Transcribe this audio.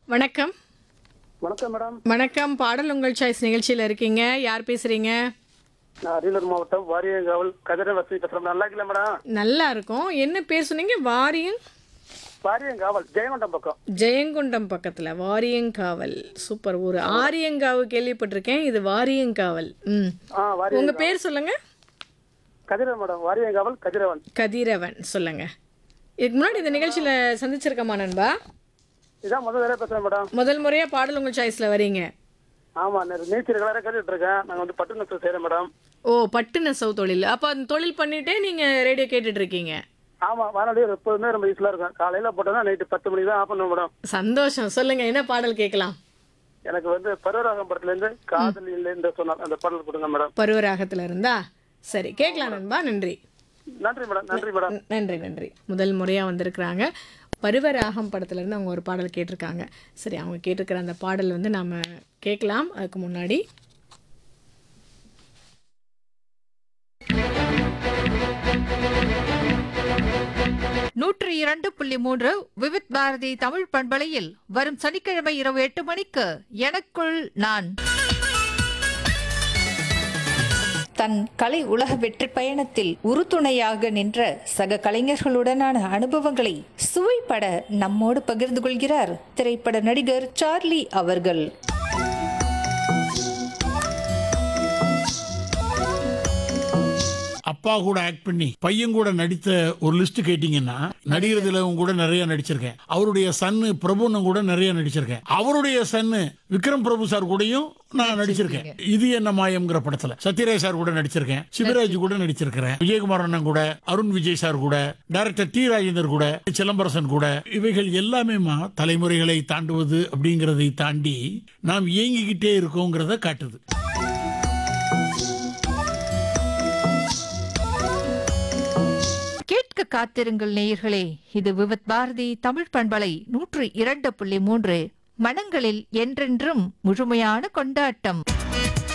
வணக்கம் வணக்கம் மேடம் வணக்கம் பாடல் உங்கள் சாய்ஸ் நிகழ்ச்சியில் இருக்கீங்க யார் பேசுறீங்க நான் அரியலூர் மாவட்டம் வாரியங்காவல் கதிர வசதி பேசுறேன் நல்லா இருக்கல மேடம் நல்லா இருக்கும் என்ன பேர் சொன்னீங்க வாரியங் வாரியங்காவல் ஜெயங்கொண்டம் பக்கம் ஜெயங்கொண்டம் பக்கத்தில் வாரியங்காவல் சூப்பர் ஊர் ஆரியங்காவு கேள்விப்பட்டிருக்கேன் இது வாரியங்காவல் ம் ஆ வாரிய உங்க பேர் சொல்லுங்க கதிரவன் மேடம் வாரியங்காவல் கதிரவன் கதிரவன் சொல்லுங்க இதுக்கு முன்னாடி இந்த நிகழ்ச்சியில சந்திச்சிருக்கமா நண்பா இதான் முதல் தடவை பேசுறேன் மேடம் முதல் முறையா பாடல் உங்கள் சாய்ஸ்ல வரீங்க ஆமா நேற்று நீச்சல் கலரை கேட்டுட்டு இருக்கேன் நாங்க வந்து பட்டு நெசவு செய்யறேன் மேடம் ஓ பட்டு நெசவு தொழில் அப்போ அந்த தொழில் பண்ணிட்டே நீங்க ரேடியோ கேட்டுட்டு இருக்கீங்க ஆமா வானொலி எப்போதுமே ரொம்ப யூஸ்ஃபுல்லா இருக்கும் காலையில போட்டோம்னா நைட்டு பத்து மணிக்கு தான் ஆஃப் பண்ணுவோம் மேடம் சந்தோஷம் சொல்லுங்க என்ன பாடல் கேட்கலாம் எனக்கு வந்து பருவராகம் படத்துல இருந்து காதல் இல்லை என்று சொன்னார் அந்த பாடல் கொடுங்க மேடம் பருவராகத்துல இருந்தா சரி கேட்கலாம் நண்பா நன்றி நன்றி மேடம் நன்றி மேடம் ந- நன்றி நன்றி முதல் முறையாக வந்திருக்கிறாங்க பருவராகம் படத்துல இருந்து அவங்க ஒரு பாடல் கேட்டிருக்காங்க சரி அவங்க கேட்டிருக்கிற அந்த பாடல் வந்து நாம கேட்கலாம் அதுக்கு முன்னாடி நூற்றி இரண்டு புள்ளி மூன்று விவித் பாரதி தமிழ் பண்பலையில் வரும் சனிக்கிழமை இரவு எட்டு மணிக்கு எனக்குள் நான் தன் கலை உலக வெற்றி பயணத்தில் உறுதுணையாக நின்ற சக கலைஞர்களுடனான அனுபவங்களை சுவைப்பட நம்மோடு பகிர்ந்து கொள்கிறார் திரைப்பட நடிகர் சார்லி அவர்கள் அப்பா கூட ஆக்ட் பண்ணி பையன் கூட நடித்த ஒரு லிஸ்ட் கேட்டீங்கன்னா நடிகர்துல கூட நிறைய நடிச்சிருக்கேன் அவருடைய சன்னு பிரபுன்னு கூட நிறைய நடிச்சிருக்கேன் அவருடைய சன்னு விக்ரம் பிரபு சார் கூடயும் நான் நடிச்சிருக்கேன் இது என்ன மாயம்ங்கிற படத்துல சத்யராஜ் சார் கூட நடிச்சிருக்கேன் சிவராஜ் கூட நடிச்சிருக்கிறேன் விஜயகுமார் அண்ணன் கூட அருண் விஜய் சார் கூட டைரக்டர் டி ராஜேந்தர் கூட சிலம்பரசன் கூட இவைகள் எல்லாமேமா தலைமுறைகளை தாண்டுவது அப்படிங்கறதை தாண்டி நாம் இயங்கிக்கிட்டே இருக்கோங்கிறத காட்டுது கேட்க காத்திருங்கள் நேயர்களே இது விவித் பாரதி தமிழ் பண்பலை நூற்றி இரண்டு புள்ளி மூன்று மனங்களில் என்றென்றும் முழுமையான கொண்டாட்டம்